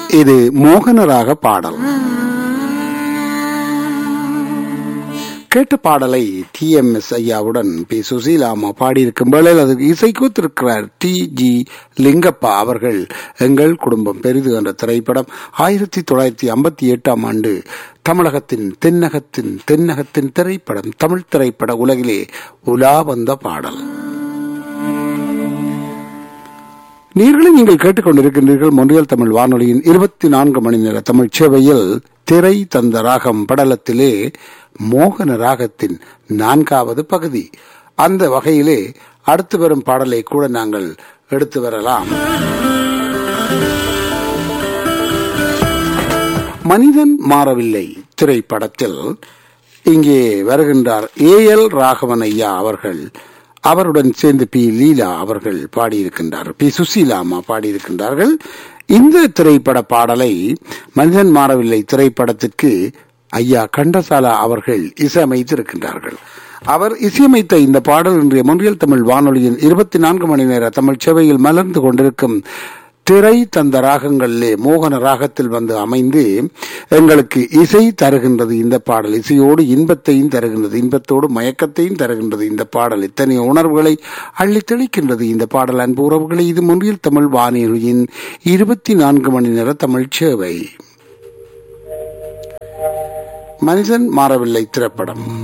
இது மோகனராக பாடல் கேட்ட பாடலை டி எம் எஸ் ஐயாவுடன் பி சுசீலாமா பாடியிருக்கும் வேளையில் அதுக்கு இசைக்கூத்திருக்கிறார் டி ஜி லிங்கப்பா அவர்கள் எங்கள் குடும்பம் பெரிது என்ற திரைப்படம் ஆயிரத்தி தொள்ளாயிரத்தி ஐம்பத்தி எட்டாம் ஆண்டு தமிழகத்தின் தென்னகத்தின் தென்னகத்தின் திரைப்படம் தமிழ் திரைப்பட உலகிலே உலா வந்த பாடல் நீர்களும் நீங்கள் கேட்டுக்கொண்டிருக்கின்றீர்கள் மொன்றியல் தமிழ் வானொலியின் இருபத்தி நான்கு மணி நேர தமிழ் சேவையில் திரை தந்த ராகம் படலத்திலே மோகன ராகத்தின் நான்காவது பகுதி அந்த வகையிலே அடுத்து வரும் பாடலை கூட நாங்கள் எடுத்து வரலாம் மனிதன் மாறவில்லை திரைப்படத்தில் இங்கே வருகின்றார் ஏ எல் ராகவன் ஐயா அவர்கள் அவருடன் சேர்ந்து பி லீலா அவர்கள் பாடியிருக்கின்றார் பி சுசீலாமா பாடியிருக்கின்றார்கள் இந்த திரைப்பட பாடலை மனிதன் மாறவில்லை திரைப்படத்திற்கு ஐயா கண்டசாலா அவர்கள் இசையமைத்திருக்கின்றார்கள் அவர் இசையமைத்த இந்த பாடல் இன்றைய மொழியல் தமிழ் வானொலியின் இருபத்தி நான்கு மணி நேர தமிழ் சேவையில் மலர்ந்து கொண்டிருக்கும் திரை தந்த ராகங்களிலே மோகன ராகத்தில் வந்து அமைந்து எங்களுக்கு இசை தருகின்றது இந்த பாடல் இசையோடு இன்பத்தையும் தருகின்றது இன்பத்தோடு மயக்கத்தையும் தருகின்றது இந்த பாடல் இத்தனை உணர்வுகளை அள்ளி தெளிக்கின்றது இந்த பாடல் அன்பு உறவுகளை இது முன்றில் தமிழ் வானொலியின் இருபத்தி நான்கு மணி நேர தமிழ் சேவை மனிதன் மாறவில்லை திரைப்படம்